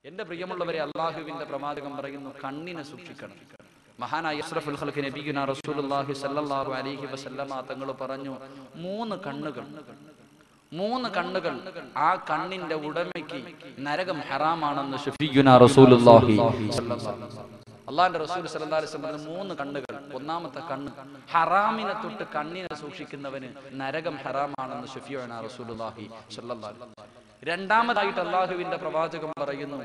എന്റെ പ്രിയമുള്ളവരെ അള്ളാഹുവിന്റെ പ്രവാചകം പറയുന്നു കണ്ണിനെ സൂക്ഷിക്കണം മഹാനായ ഇസ്രഫുൽ ഖൽഖ് നബിയുന റസൂലുള്ളാഹി സ്വല്ലല്ലാഹു അലൈഹി വസല്ലമ തങ്ങൾ പറഞ്ഞു മൂന്ന് കണ്ണുകൾ മൂന്ന് കണ്ണുകൾ ആ കണ്ണിന്റെ ഉടമയ്ക്ക് നരകം ഹറാമാണെന്ന് ഷഫീഖുന റസൂലുള്ളാഹി സ്വല്ലല്ലാഹു അലൈഹി വസല്ലം. അള്ളാഹിന്റെ റസൂൽ സല്ലല്ലാഹു അലൈഹി വസല്ലം പറഞ്ഞു മൂന്ന് കണ്ണുകൾ ഒന്നാമത്തെ കണ്ണ് ഹറാമിനെ തൊട്ട് കണ്ണിനെ സൂക്ഷിക്കുന്നവന് നരകം ഹറാമാണെന്ന് ഷഫീഖുന റസൂലുള്ളാഹി സ്വല്ലല്ലാഹു അലൈഹി വസല്ലം. രണ്ടാമതായിട്ട് അള്ളാഹുവിന്റെ പ്രവാചകം പറയുന്നു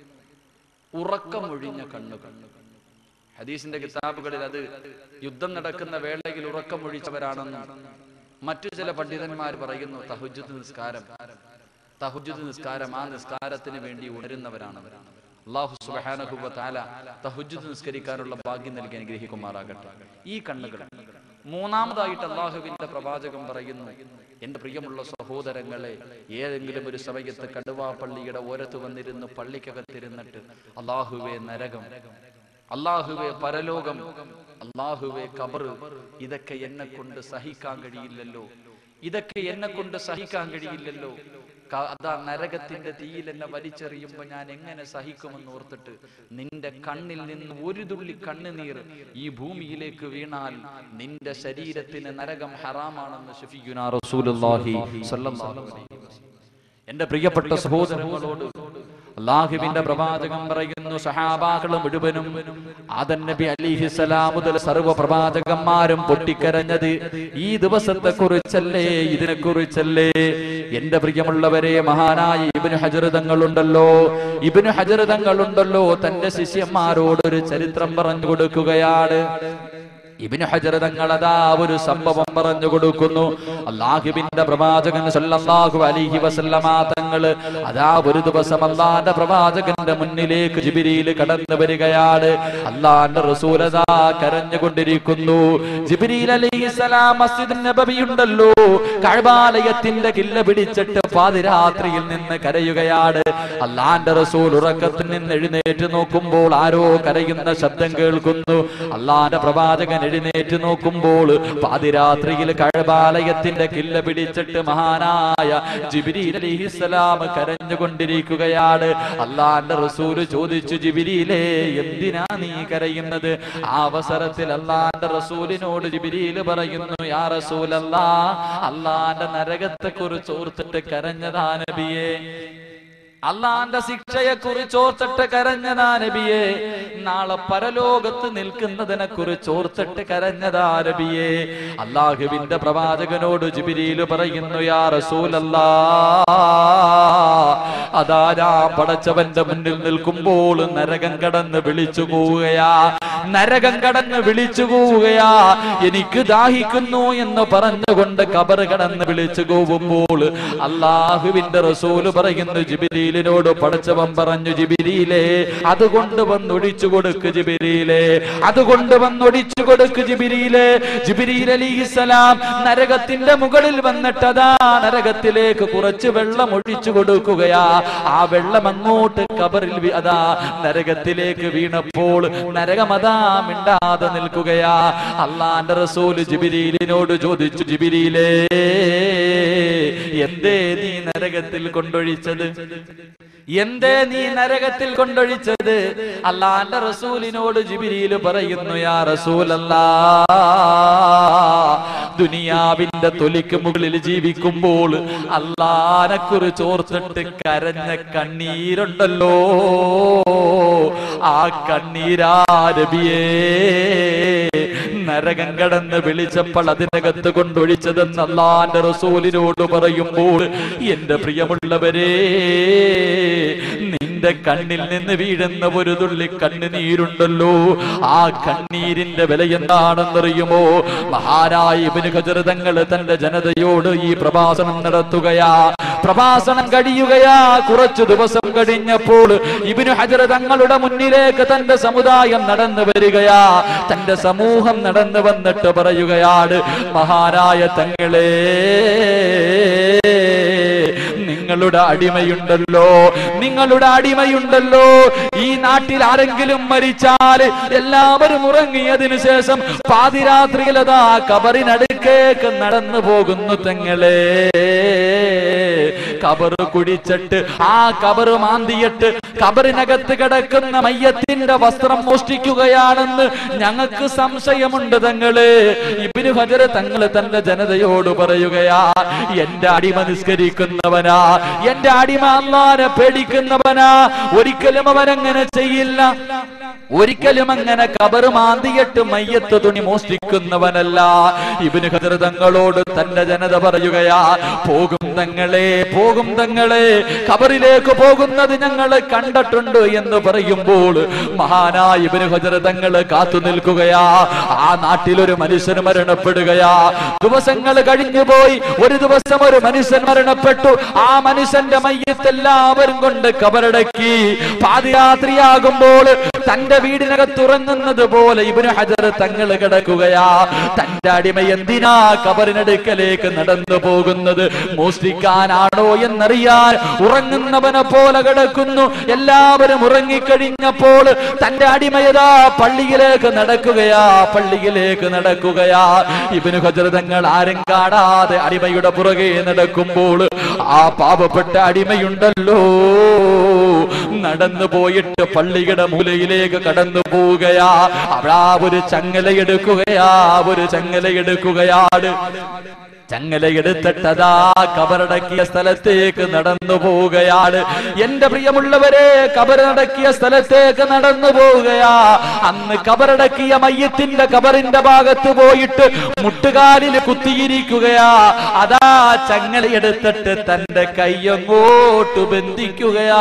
ഉറക്കമൊഴിഞ്ഞ കണ്ണുകൾ ഹദീസിന്റെ കിതാബുകളിൽ അത് യുദ്ധം നടക്കുന്ന വേളയിൽ ഉറക്കമൊഴിച്ചവരാണെന്നും മറ്റു ചില പണ്ഡിതന്മാർ പറയുന്നു തഹുജുദ് നിസ്കാരം തഹുജുദ് നിസ്കാരം ആ നിസ്കാരത്തിന് വേണ്ടി ഉണരുന്നവരാണ് അള്ളാഹു സുബ്ഹാനഹു വ തആല തഹുജുദ് നിസ്കരിക്കാനുള്ള ഭാഗ്യം നൽകി അനുഗ്രഹിക്കുമാറാകട്ടെ ഈ കണ്ണുകൾ മൂന്നാമതായിട്ട് അള്ളാഹുവിന്റെ പ്രവാചകം പറയുന്നു എന്റെ പ്രിയമുള്ള സഹോദരങ്ങളെ ഏതെങ്കിലും ഒരു സമയത്ത് കടുവാപ്പള്ളിയുടെ ഓരത്ത് വന്നിരുന്ന് പള്ളിക്കകത്തിരുന്നിട്ട് അള്ളാഹുവേ നരകം അള്ളാഹുവെ പരലോകം അള്ളാഹുവെ കബറ് ഇതൊക്കെ എന്നെ കൊണ്ട് സഹിക്കാൻ കഴിയില്ലല്ലോ ഇതൊക്കെ എന്നെ കൊണ്ട് സഹിക്കാൻ കഴിയില്ലല്ലോ ക- അതാ നരകത്തിന്റെ തീയിൽ എന്നെ വലിച്ചെറിയുമ്പോ ഞാൻ എങ്ങനെ സഹിക്കുമെന്ന് ഓർത്തിട്ട് നിന്റെ കണ്ണിൽ നിന്ന് ഒരു തുള്ളി കണ്ണുനീർ ഈ ഭൂമിയിലേക്ക് വീണാൽ നിന്റെ ശരീരത്തിന് നരകം ഹറാമാണെന്ന് ഷഫീഖുനാ റസൂലുള്ളാഹി സ്വല്ലല്ലാഹു അലൈഹി വസല്ലം. എന്റെ പ്രിയപ്പെട്ട സഹോദരങ്ങളോട് അള്ളാഹുവിന്റെ പ്രവാചകം പറയുന്നു സഹാബാക്കൾ മുഴുവനും ആദൻ നബി അലിഹിസലാം മുതൽ സർവ്വ പ്രവാചകന്മാരും പൊട്ടിക്കരഞ്ഞത് ഈ ദിവസത്തെ കുറിച്ചല്ലേ ഇതിനെ കുറിച്ചല്ലേ എന്റെ പ്രിയമുള്ളവരെ മഹാനായ ഇബിന് ഹജൃതങ്ങളുണ്ടല്ലോ ഇബിന് ഹജൃതങ്ങളുണ്ടല്ലോ തന്റെ ശിഷ്യന്മാരോട് ഒരു ചരിത്രം പറഞ്ഞു കൊടുക്കുകയാണ് ഇബിന് ഹജർ തങ്ങളതാ ഒരു സംഭവം പറഞ്ഞു കൊടുക്കുന്നു അള്ളാഹുബിന്റെ പ്രവാചകൻ സല്ലല്ലാഹു അലൈഹി വസല്ലമ തങ്ങള് അതാ ഒരു ദിവസം അള്ളാന്റെ പ്രവാചകന്റെ മുന്നിലേക്ക് ജിബിരിയിൽ കടന്നു വരികയാണ് അള്ളാന്റെ റസൂലതാ കരഞ്ഞുകൊണ്ടിരിക്കുന്നു ജിബിരിൽ അലൈഹിസ്സലാം മസ്ജിദ് നബവി ഉണ്ടല്ലോ കഴബാലയത്തിന്റെ കില്ല പിടിച്ചിട്ട് പാതിരാത്രിയിൽ നിന്ന് കരയുകയാണ് അള്ളാന്റെ റസൂൽ ഉറക്കത്തിൽ നിന്ന് എഴുന്നേറ്റ് നോക്കുമ്പോൾ ആരോ കരയുന്ന ശബ്ദം കേൾക്കുന്നു അള്ളാന്റെ പ്രവാചകൻ എഴുന്നേറ്റ് നോക്കുമ്പോൾ പാതിരാത്രിയിൽ കഴബാലയത്തിന്റെ കില്ല പിടിച്ചിട്ട് മഹാനായ ജിബിരിൽ അലിഹിസ്സലാം കരഞ്ഞുകൊണ്ടിരിക്കുകയാണ് അള്ളാന്റെ റസൂല് ചോദിച്ചു ജിബിരിയിലെ എന്തിനാ നീ കരയുന്നത് ആ അവസരത്തിൽ അള്ളാന്റെ റസൂലിനോട് ജിബിരിയിൽ പറയുന്നു യാ റസൂലല്ലാ അള്ളാന്റെ നരകത്തെ കുറിച്ച് ഓർത്തിട്ട് കരഞ്ഞതാ നബിയേ അള്ളാന്റെ ശിക്ഷയെ കുറിച്ച് ഓർത്തിട്ട് കരഞ്ഞതാ നബിയെ നാളെ പരലോകത്ത് നിൽക്കുന്നതിനെ കുറിച്ച് ഓർത്തിട്ട് കരഞ്ഞതാ നബിയെ അള്ളാഹുവിന്റെ പ്രവാചകനോട് ജിബിരിയില് പറയുന്നു യാ റസൂലല്ലാ അതാ ഞാൻ പടച്ചവന്റെ മുന്നിൽ നിൽക്കുമ്പോൾ നരകം കടന്ന് വിളിച്ചു പോവുകയാ നരകം കടന്ന് വിളിച്ചു പോവുകയാ എനിക്ക് ദാഹിക്കുന്നു എന്ന് പറഞ്ഞുകൊണ്ട് കബർ കടന്ന് വിളിച്ചു പോകുമ്പോൾ അള്ളാഹുവിന്റെ റസൂല് പറയുന്നു ജിബിരിയിലിനോട് പടച്ചവൻ പറഞ്ഞു ജിബിരിയിലെ അതുകൊണ്ട് വന്നൊടിച്ചു കൊടുക്ക് ജിബിരിയിലെ അതുകൊണ്ട് വന്നൊടിച്ചു കൊടുക്ക് ജിബിരിയിലെ ജിബിരിയിൽ അലിഹിസലാം നരകത്തിന്റെ മുകളിൽ വന്നിട്ടതാ നരകത്തിലേക്ക് കുറച്ച് വെള്ളം ഒഴിച്ചു കൊടുക്കുകയാ ആ വെള്ളം അങ്ങോട്ട് കബറിൽ വി- അതാ നരകത്തിലേക്ക് വീണപ്പോൾ നരകം അതാ മിണ്ടാതെ നിൽക്കുകയാ അള്ളാന്റെ റസൂല് ജിബിരിയിലിനോട് ചോദിച്ചു ജിബിരിയിലേ എന്തേ നീ നരകത്തിൽ കൊണ്ടൊഴിച്ചത് എന്തേ നീ നരകത്തിൽ കൊണ്ടൊഴിച്ചത് അള്ളാന്റെ റസൂലിനോട് ജിബിരിയിൽ പറയുന്നു യാ റസൂലല്ലാ ദുനിയാവിന്റെ തൊലിക്ക് മുകളിൽ ജീവിക്കുമ്പോൾ അള്ളാനെ കുറിച്ച് ഓർത്തിട്ട് കരഞ്ഞ കണ്ണീരുണ്ടല്ലോ ആ കണ്ണീരാരബിയേ നരകം കടന്ന് വിളിച്ചപ്പോൾ അതിനകത്ത് കൊണ്ടൊഴിച്ചതെന്ന് അള്ളാന്റെ റസൂലിനോട് പറയുമ്പോൾ എന്റെ പ്രിയമുള്ളവരെ നിന്റെ കണ്ണിൽ നിന്ന് വീഴുന്ന ഒരു തുള്ളി കണ്ണുനീരുണ്ടല്ലോ ആ കണ്ണീരിന്റെ വില എന്താണെന്നറിയുമോ മഹാരായ ഇബിന് ഖജൃതങ്ങൾ തന്റെ ജനതയോട് ഈ പ്രഭാഷണം നടത്തുകയാ പ്രഭാഷണം കഴിയുകയാ കുറച്ചു ദിവസം കഴിഞ്ഞപ്പോൾ ഇബിന് ഹജർ തങ്ങളുടെ മുന്നിലേക്ക് തന്റെ സമുദായം നടന്നു വരികയാ തന്റെ സമൂഹം നടന്നു വന്നിട്ട് പറയുകയാണ് മഹാരായ തങ്ങളെ നിങ്ങളുടെ അടിമയുണ്ടല്ലോ നിങ്ങളുടെ അടിമയുണ്ടല്ലോ ഈ നാട്ടിൽ ആരെങ്കിലും മരിച്ചാൽ എല്ലാവരും ഉറങ്ങിയതിനു ശേഷം പാതിരാത്രിയിലതാ കബറിനടുക്കേക്ക് നടന്നു പോകുന്നു തങ്ങളെ കബറ് കുടിച്ചിട്ട് ആ കബറ് മാന്തിയിട്ട് കബറിനകത്ത് കിടക്കുന്ന മയ്യത്തിന്റെ വസ്ത്രം മോഷ്ടിക്കുകയാണെന്ന് ഞങ്ങൾക്ക് സംശയമുണ്ട് തങ്ങള് ഇബിന് ഹജർ തങ്ങള് തന്റെ ജനതയോട് പറയുകയാ എന്റെ അടിമ നിസ്കരിക്കുന്നവനാ എന്റെ അടിമ അള്ളാനെ പേടിക്കുന്നവനാ ഒരിക്കലും അവനങ്ങനെ ചെയ്യില്ല ഒരിക്കലും അങ്ങനെ കബറ് മാന്തിയിട്ട് മയ്യത്ത് തുണി മോഷ്ടിക്കുന്നവനല്ല ഇബിന് ഖദർ തങ്ങളോട് തന്റെ ജനത പറയുകയാ പോകും തങ്ങളെ പോകും തങ്ങളെ കബറിലേക്ക് പോകുന്നത് ഞങ്ങൾ കണ്ടിട്ടുണ്ട് എന്ന് പറയുമ്പോൾ മഹാനായ ഇബിന് ഖദർ തങ്ങൾ കാത്തു നിൽക്കുകയാ ആ നാട്ടിൽ ഒരു മനുഷ്യൻ മരണപ്പെടുകയാ ദിവസങ്ങൾ കഴിഞ്ഞു പോയി ഒരു ദിവസം ഒരു മനുഷ്യൻ മരണപ്പെട്ടു ആ മനുഷ്യന്റെ മയ്യത്ത് എല്ലാവരും കൊണ്ട് കബറടക്കി പാതിരാത്രിയാകുമ്പോൾ തന്റെ വീടിനകത്ത് ഉറങ്ങുന്നത് പോലെ ഇബിന് ഹജർ തങ്ങൾ കിടക്കുകയാ തന്റെ അടിമ എന്തിനാ കബറിനടുക്കലേക്ക് നടന്നു പോകുന്നത് മോഷ്ടിക്കാനാണോ എന്നറിയാൻ ഉറങ്ങുന്നവനെ പോലെ കിടക്കുന്നു എല്ലാവരും ഉറങ്ങിക്കഴിഞ്ഞപ്പോൾ തന്റെ അടിമയതാ പള്ളിയിലേക്ക് നടക്കുകയാ പള്ളിയിലേക്ക് നടക്കുകയാ ഇബിന് ഹജർ തങ്ങൾ ആരും കാണാതെ അടിമയുടെ പുറകെ നടക്കുമ്പോൾ ആ പാവപ്പെട്ട അടിമയുണ്ടല്ലോ നടന്നു പോയിട്ട് പള്ളിയുടെ മൂലയിലേക്ക് കടന്നു പോവുകയാ അവിടെ ആ ഒരു ചങ്ങല എടുക്കുകയാ ഒരു ചങ്ങല എടുക്കുകയാണ് ചങ്ങല എടുത്തിട്ടതാ കബറടക്കിയ സ്ഥലത്തേക്ക് നടന്നു പോവുകയാണ് എന്റെ പ്രിയമുള്ളവരെ കബറടക്കിയ സ്ഥലത്തേക്ക് നടന്നു പോവുകയാ അന്ന് കബറടക്കിയ മയ്യത്തിന്റെ കബറിന്റെ ഭാഗത്ത് പോയിട്ട് മുട്ടുകാലിൽ കുത്തിയിരിക്കുകയാ അതാ ചങ്ങല എടുത്തിട്ട് തന്റെ കയ്യങ്ങോട്ട് ബന്ധിക്കുകയാ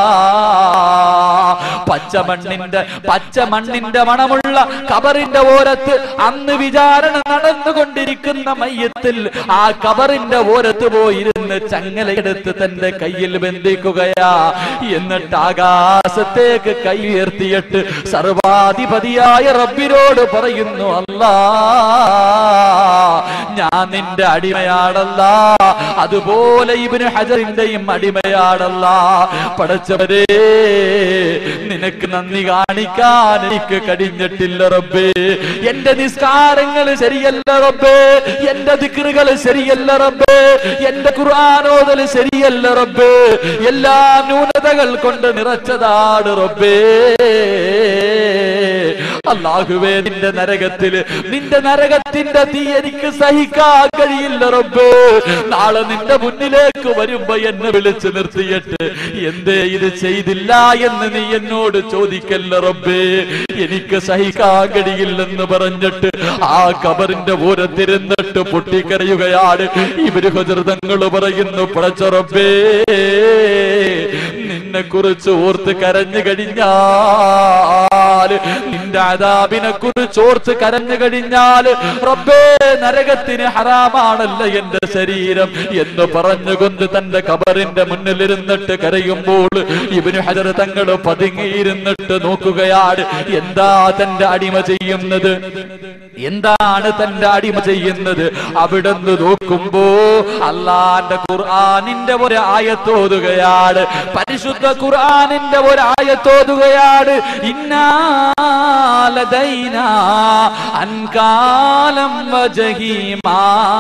പച്ചമണ്ണിന്റെ പച്ചമണ്ണിന്റെ മണമുള്ള കബറിന്റെ ഓരത്ത് അന്ന് വിചാരണ നടന്നുകൊണ്ടിരിക്കുന്ന മയ്യത്തിൽ ആ കബറിന്റെ ഓരത്ത് പോയിരുന്ന് ചങ്ങലയെടുത്ത് തന്റെ കയ്യിൽ ബന്ധിക്കുകയാ എന്നിട്ട് ആകാശത്തേക്ക് കൈ ഉയർത്തിയിട്ട് സർവാധിപതിയായ റബ്ബിനോട് പറയുന്നു അല്ലാ ഞാൻ നിന്റെ അടിമയാടല്ല അതുപോലെ ഇവന് ഹജറിന്റെയും അടിമയാടല്ല പടച്ചവരേ നിനക്ക് നന്ദി കാണിക്കാൻ എനിക്ക് കഴിഞ്ഞിട്ടില്ല റബ്ബേ എന്റെ നിസ്കാരങ്ങൾ ശരിയല്ല റബ്ബേ എന്റെ ദിക്റുകൾ ശരിയല്ല റബ്ബേ എന്റെ ഖുർആാനോദൽ ശരിയല്ല റബ്ബേ എല്ലാ ന്യൂനതകൾ കൊണ്ട് നിറച്ചതാണ് റബ്ബേ അള്ളാഹുവേ നിന്റെ നരകത്തില് നിന്റെ നരകത്തിന്റെ തീ എനിക്ക് സഹിക്കാൻ കഴിയില്ല റബ്ബേ നാളെ നിന്റെ മുന്നിലേക്ക് വരുമ്പോ എന്നെ വിളിച്ചു നിർത്തിയിട്ട് എന്തേ ഇത് ചെയ്തില്ല എന്ന് നീ എന്നോട് ചോദിക്കല്ല റബ്ബേ എനിക്ക് സഹിക്കാൻ കഴിയില്ലെന്ന് പറഞ്ഞിട്ട് ആ കബറിന്റെ ഓരത്തിരുന്നിട്ട് പൊട്ടിക്കരയുകയാണ് ഇവര് ഹൃദൃതങ്ങൾ പറയുന്നു പടച്ച റബ്ബേ നിന്നെ കുറിച്ച് ഓർത്ത് കരഞ്ഞു കഴിഞ്ഞാൽ നിന്റെ അതാബിനെ കുറിച്ച് ഓർത്ത് കരഞ്ഞു കഴിഞ്ഞാൽ റബ്ബേ നരകത്തിന് ഹറാമാണല്ല എന്റെ ശരീരം എന്ന് പറഞ്ഞുകൊണ്ട് തന്റെ കബറിന്റെ മുന്നിലിരുന്നിട്ട് കരയുമ്പോൾ ഇവന് ഹജർ തങ്ങൾ പതുങ്ങിയിരുന്നിട്ട് നോക്കുകയാണ് എന്താ തന്റെ അടിമ ചെയ്യുന്നത് എന്താണ് തന്റെ അടിമ ചെയ്യുന്നത് അവിടുന്ന് നോക്കുമ്പോ അള്ളാന്റെ ഖുർആാനിന്റെ ഒരു ആയത്തോതുകയാണ് പരിശുദ്ധ ഖുർആാനിന്റെ ഒരു ആയത്തോതുകയാണ് ഇന്നാലതൈന അൻകാലം വജഹീമാ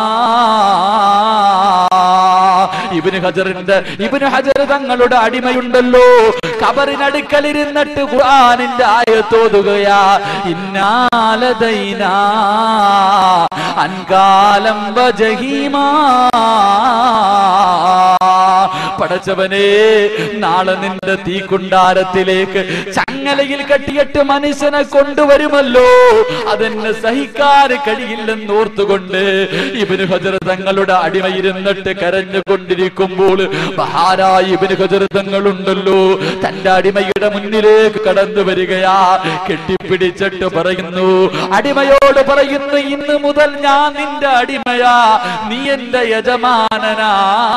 ഇബിന് ഹജറിന്റെ ഇബിന് ഹജർ തങ്ങളുടെ അടിമയുണ്ടല്ലോ കബറിനടുക്കലിരുന്നിട്ട് ഖുർആാനിന്റെ ആയത്തോതുകയാ ഇന്നാലതൈന അൻകാലം വജഹീമാ പടച്ചവനെ നാളെ നിന്റെ തീക്കുണ്ടാരത്തിലേക്ക് ചങ്ങലയിൽ കെട്ടിയിട്ട് മനുഷ്യനെ കൊണ്ടുവരുമല്ലോ അതെന്നെ സഹിക്കാൻ കഴിയില്ലെന്ന് ഓർത്തുകൊണ്ട് ഇബിന് ഹജർ തങ്ങളുടെ അടിമയിരുന്നിട്ട് കരഞ്ഞുകൊണ്ടിരിക്കുമ്പോൾ മഹാരായ ഇബിന് ഹജർ തങ്ങളുണ്ടല്ലോ തന്റെ അടിമയുടെ മുന്നിലേക്ക് കടന്നു വരികയാ കെട്ടിപ്പിടിച്ചിട്ട് പറയുന്നു അടിമയോട് പറയുന്നു ഇന്ന് മുതൽ ഞാൻ നിന്റെ അടിമയാ നീ എന്റെ യജമാനനാ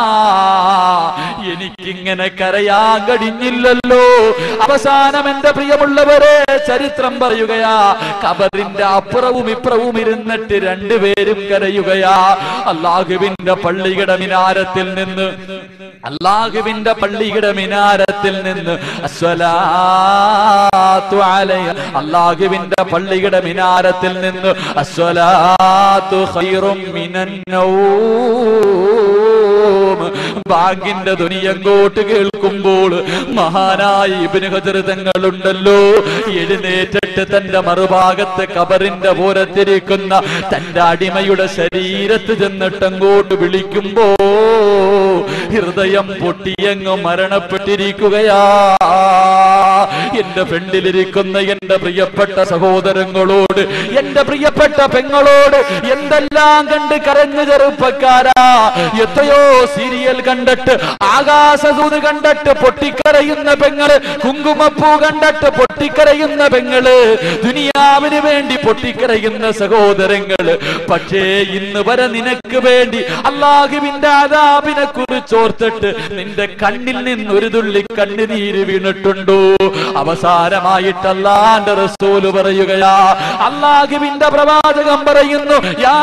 എനിക്കിങ്ങനെ കരയാൻ കഴിഞ്ഞില്ലല്ലോ അവസാനം എന്റെ പ്രിയമുള്ളവരെ ചരിത്രം പറയുകയാ കബറിന്റെ അപ്പുറവും ഇപ്പുറവും ഇരുന്നിട്ട് രണ്ടുപേരും കരയുകയാ അള്ളാഹുവിന്റെ പള്ളിയുടെ മിനാരത്തിൽ നിന്ന് അള്ളാഹുവിന്റെ പള്ളിയുടെ മിനാരത്തിൽ നിന്ന് അസ്വലാത്തു അലയ അള്ളാഹുവിന്റെ പള്ളിയുടെ മിനാരത്തിൽ നിന്ന് അസ്വലാത്തു ഖൈറും മിനൻ നൗം ബാങ്കിന്റെ ധ്വനിയങ്ങോട്ട് കേൾക്കുമ്പോൾ മഹാനായ ഇബ്നു ഹജർ തങ്ങളുണ്ടല്ലോ എഴുന്നേറ്റിട്ട് തന്റെ മറുഭാഗത്ത് കബറിന്റെ പോരത്തിരിക്കുന്ന തന്റെ അടിമയുടെ ശരീരത്ത് ചെന്നിട്ട് അങ്ങോട്ട് വിളിക്കുമ്പോ ഹൃദയം പൊട്ടിയങ്ങ് മരണപ്പെട്ടിരിക്കുകയാ എന്റെ ഫ്രണ്ടിലിരിക്കുന്ന എന്റെ പ്രിയപ്പെട്ട സഹോദരങ്ങളോട് എന്റെ പ്രിയപ്പെട്ട പെങ്ങളോട് എന്തെല്ലാം കണ്ട് കരഞ്ഞു ചെറുപ്പക്കാരാ എത്രയോ സീരിയൽ കണ്ടിട്ട് ആകാശദൂത് കണ്ടിട്ട് പൊട്ടിക്കരയുന്ന പെങ്ങള് കുങ്കുമപ്പൂ കണ്ടിട്ട് പൊട്ടിക്കരയുന്ന പെങ്ങള് ദുനിയാവിന് വേണ്ടി പൊട്ടിക്കരയുന്ന സഹോദരങ്ങള് പക്ഷേ ഇന്ന് വരെ നിനക്ക് വേണ്ടി അള്ളാഹുവിന്റെ ആദാബിനെ കുറിച്ചോർത്തിട്ട് നിന്റെ കണ്ണിൽ നിന്ന് ഒരു തുള്ളി കണ്ണുനീര് വീണിട്ടുണ്ടോ അവസാനമായിട്ട് അല്ലാന്റെ റസൂല് പറയുകയാ അള്ളാഹുവിന്റെ പ്രവാചകം പറയുന്നു യാ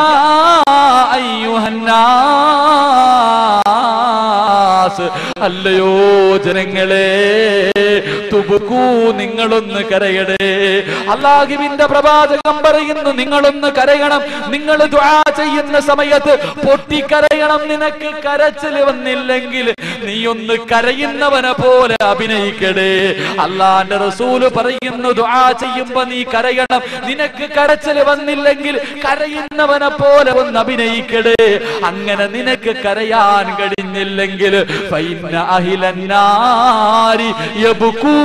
അയ്യുഹന്നാസ് അല്ലയോ ജനങ്ങളെ തുബുക്കൂ നിങ്ങളൊന്ന് കരയടേ അള്ളാഹുവിന്റെ പ്രവാചകം പറയുന്നു നിങ്ങളൊന്ന് കരയണം നിങ്ങൾ ദുആ ചെയ്യുന്ന സമയത്ത് പൊട്ടിക്കരയണം നിനക്ക് കരച്ചിൽ വന്നില്ലെങ്കിൽ നീ ഒന്ന് കരയുന്നവനെ പോലെ അഭിനയിക്കടേ അള്ളാന്റെ റസൂല് പറയുന്നു ദുആ ചെയ്യുമ്പോ നീ കരയണം നിനക്ക് കരച്ചിൽ വന്നില്ലെങ്കിൽ കരയുന്നവനെ പോലെ ഒന്ന് അഭിനയിക്കടേ അങ്ങനെ നിനക്ക് കരയാൻ കഴിഞ്ഞില്ലെങ്കിൽ ഫൈന അഹിലന്നാരി യബ്കൂ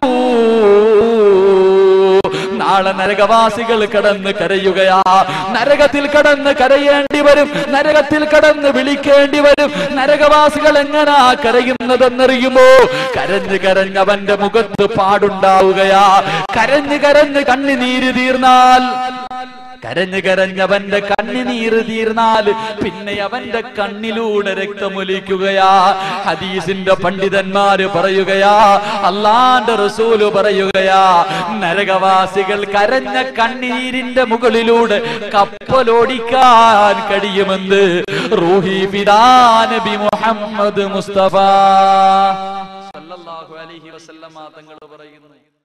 നാളെ നരകവാസികൾ കടന്ന് കരയുകയാ നരകത്തിൽ കടന്ന് കരയേണ്ടി വരും നരകത്തിൽ കടന്ന് വിളിക്കേണ്ടി വരും നരകവാസികൾ എങ്ങനാ കരയുന്നതെന്നറിയുമോ കരഞ്ഞ് കരഞ്ഞ് അവന്റെ മുഖത്ത് പാടുണ്ടാവുകയാ കരഞ്ഞ് കരഞ്ഞ് കണ്ണുനീര് തീർന്നാൽ കരഞ്ഞ് കരഞ്ഞവന്റെ കണ്ണിനീര് തീർന്നാൽ പിന്നെ അവന്റെ കണ്ണിലൂടെ രക്തമൊലിക്കുകയാ ഹദീസിന്റെ പണ്ഡിതന്മാര് പറയുകയാ അള്ളാന്റെ റസൂല് പറയുകയാ നരകവാസികൾ കരഞ്ഞ കണ്ണീരിന്റെ മുകളിലൂടെ കപ്പലോടിക്കാൻ കഴിയുമെന്ന് റൂഹി പിതാനബി മുഹമ്മദ് മുസ്തഫ സല്ലല്ലാഹു അലൈഹി വസല്ലമ തങ്ങൾ പറയുന്നു